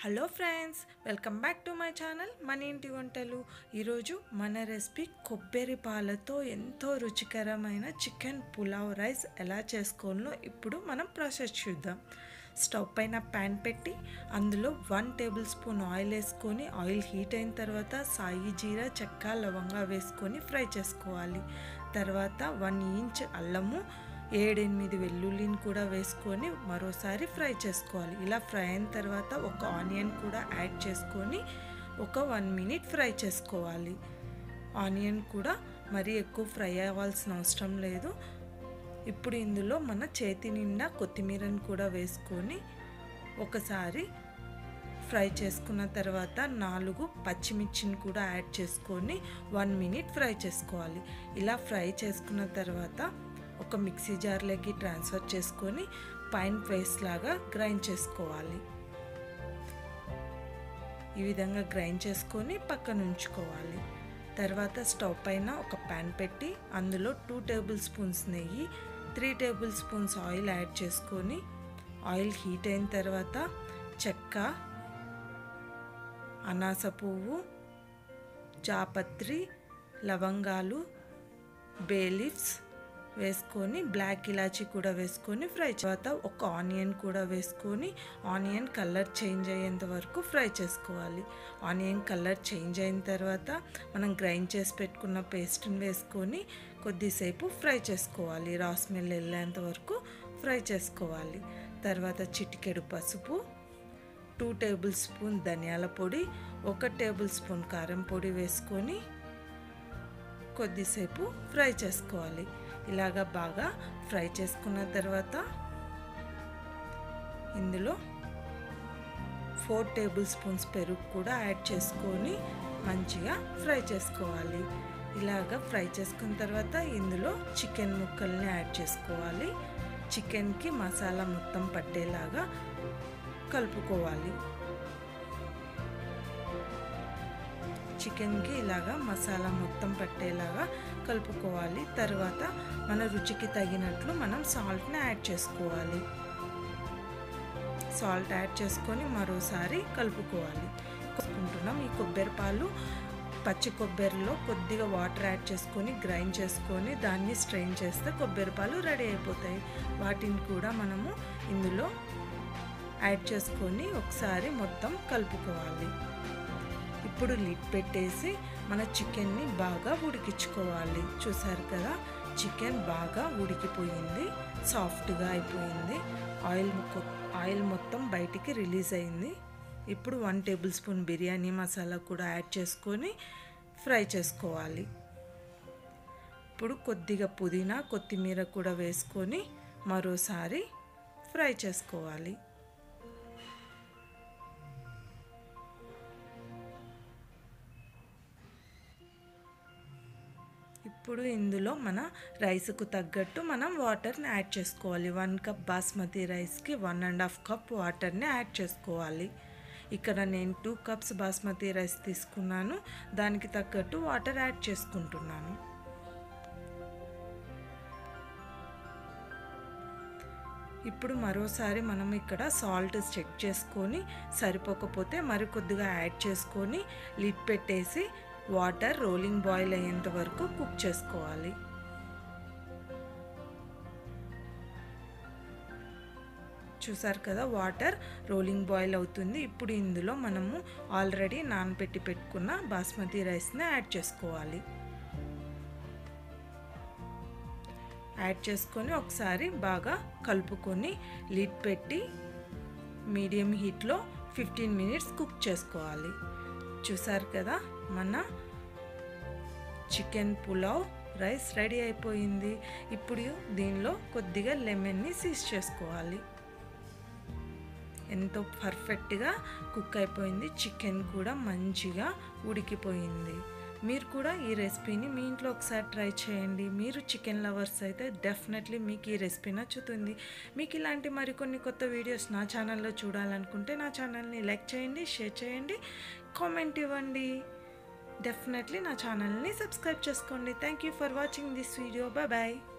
hello friends welcome back to my channel మన ఇంటి వంటలు ఈరోజు మన రెసిపీ కొబ్బరి పాలతో ఎంతో రుచికరమైన చికెన్ పులావ్ రైస్ ఎలా చేసుకోవాలో ఇప్పుడు మనం ప్రాసెస్ చూద్దాం స్టవ్ పైన ప్యాన్ పెట్టి అందులో వన్ టేబుల్ స్పూన్ ఆయిల్ వేసుకొని ఆయిల్ హీట్ అయిన తర్వాత సాయి జీరా చెక్క లవంగా వేసుకొని ఫ్రై చేసుకోవాలి తర్వాత వన్ ఇంచ్ అల్లము ఏడెనిమిది వెల్లుల్లిని కూడా వేసుకొని మరోసారి ఫ్రై చేసుకోవాలి ఇలా ఫ్రై అయిన తర్వాత ఒక ఆనియన్ కూడా యాడ్ చేసుకొని ఒక వన్ మినిట్ ఫ్రై చేసుకోవాలి ఆనియన్ కూడా మరీ ఎక్కువ ఫ్రై అవ్వాల్సిన అవసరం లేదు ఇప్పుడు ఇందులో మన చేతి నిండా కొత్తిమీరని కూడా వేసుకొని ఒకసారి ఫ్రై చేసుకున్న తర్వాత నాలుగు పచ్చిమిర్చిని కూడా యాడ్ చేసుకొని వన్ మినిట్ ఫ్రై చేసుకోవాలి ఇలా ఫ్రై చేసుకున్న తర్వాత ఒక మిక్సీ జార్లోకి ట్రాన్స్ఫర్ చేసుకొని పైన్ పేస్ట్ లాగా గ్రైండ్ చేసుకోవాలి ఈ విధంగా గ్రైండ్ చేసుకొని పక్కన ఉంచుకోవాలి తర్వాత స్టవ్ పైన ఒక ప్యాన్ పెట్టి అందులో టూ టేబుల్ స్పూన్స్ నెయ్యి three table spoons oil add చేసుకొని ఆయిల్ హీట్ అయిన తర్వాత చెక్క అనాస పువ్వు జాపత్రి లవంగాలు బేలిఫ్స్ వేసుకొని బ్లాక్ ఇలాచీ కూడా వేసుకొని ఫ్రై తర్వాత ఒక ఆనియన్ కూడా వేసుకొని ఆనియన్ కలర్ చేంజ్ అయ్యేంత వరకు ఫ్రై చేసుకోవాలి ఆనియన్ కలర్ చేంజ్ అయిన తర్వాత మనం గ్రైండ్ చేసి పెట్టుకున్న పేస్ట్ని వేసుకొని కొద్దిసేపు ఫ్రై చేసుకోవాలి రా స్మెల్ వెళ్ళేంత వరకు ఫ్రై చేసుకోవాలి తర్వాత చిటికెడు పసుపు టూ టేబుల్ స్పూన్ ధనియాల పొడి ఒక టేబుల్ స్పూన్ కారం పొడి వేసుకొని కొద్దిసేపు ఫ్రై చేసుకోవాలి ఇలాగా బాగా ఫ్రై చేసుకున్న తర్వాత ఇందులో ఫోర్ టేబుల్ స్పూన్స్ పెరుగు కూడా యాడ్ చేసుకొని మంచిగా ఫ్రై చేసుకోవాలి ఇలాగ ఫ్రై చేసుకున్న తర్వాత ఇందులో చికెన్ ముక్కల్ని యాడ్ చేసుకోవాలి చికెన్కి మసాలా మొత్తం పట్టేలాగా కలుపుకోవాలి చికెన్కి ఇలాగా మసాలా మొత్తం పట్టేలాగా కలుపుకోవాలి తర్వాత మన రుచికి తగినట్లు మనం సాల్ట్ని యాడ్ చేసుకోవాలి సాల్ట్ యాడ్ చేసుకొని మరోసారి కలుపుకోవాలి కలుపుకుంటున్నాం ఈ కొబ్బరి పాలు పచ్చి కొబ్బరిలో కొద్దిగా వాటర్ యాడ్ చేసుకొని గ్రైండ్ చేసుకొని దాన్ని స్ట్రెయిన్ చేస్తే కొబ్బరి పాలు రెడీ అయిపోతాయి వాటిని కూడా మనము ఇందులో యాడ్ చేసుకొని ఒకసారి మొత్తం కలుపుకోవాలి ఇప్పుడు లిడ్ పెట్టేసి మన చికెన్ని బాగా ఉడికించుకోవాలి చూసారు కదా చికెన్ బాగా ఉడికిపోయింది సాఫ్ట్గా అయిపోయింది ఆయిల్ ఆయిల్ మొత్తం బయటికి రిలీజ్ అయింది ఇప్పుడు one table spoon biryani masala కూడా యాడ్ చేసుకొని ఫ్రై చేసుకోవాలి ఇప్పుడు కొద్దిగా పుదీనా కొత్తిమీర కూడా వేసుకొని మరోసారి ఫ్రై చేసుకోవాలి ఇప్పుడు ఇందులో మన రైస్కు తగ్గట్టు మనం వాటర్ని యాడ్ చేసుకోవాలి వన్ కప్ బాస్మతి రైస్కి వన్ అండ్ హాఫ్ కప్ వాటర్ని యాడ్ చేసుకోవాలి ఇక్కడ నేను టూ కప్స్ బాస్మతి రైస్ తీసుకున్నాను దానికి తగ్గట్టు వాటర్ యాడ్ చేసుకుంటున్నాను ఇప్పుడు మరోసారి మనం ఇక్కడ సాల్ట్ చెక్ చేసుకొని సరిపోకపోతే మరి కొద్దిగా యాడ్ చేసుకొని లిడ్ పెట్టేసి వాటర్ రోలింగ్ బాయిల్ అయ్యేంత వరకు కుక్ చేసుకోవాలి చూసారు కదా వాటర్ రోలింగ్ బాయిల్ అవుతుంది ఇప్పుడు ఇందులో మనము ఆల్రెడీ నానబెట్టి పెట్టుకున్న బాస్మతి రైస్ని యాడ్ చేసుకోవాలి యాడ్ చేసుకొని ఒకసారి బాగా కలుపుకొని లిడ్ పెట్టి మీడియం హీట్లో ఫిఫ్టీన్ మినిట్స్ కుక్ చేసుకోవాలి చూసారు కదా మన చికెన్ పులావ్ రైస్ రెడీ అయిపోయింది ఇప్పుడు దీనిలో కొద్దిగా లెమన్ని సీజ్ చేసుకోవాలి ఎంతో పర్ఫెక్ట్గా కుక్ అయిపోయింది చికెన్ కూడా మంచిగా ఉడికిపోయింది మీరు కూడా ఈ రెసిపీని మీ ఇంట్లో ఒకసారి ట్రై చేయండి మీరు చికెన్ లవర్స్ అయితే డెఫినెట్లీ మీకు ఈ రెసిపీ నచ్చుతుంది మీకు ఇలాంటి మరికొన్ని కొత్త వీడియోస్ నా ఛానల్లో చూడాలనుకుంటే నా ఛానల్ని లైక్ చేయండి షేర్ చేయండి కామెంట్ ఇవ్వండి డెఫినెట్లీ నా ఛానల్ని సబ్స్క్రైబ్ చేసుకోండి thank you for watching this video bye bye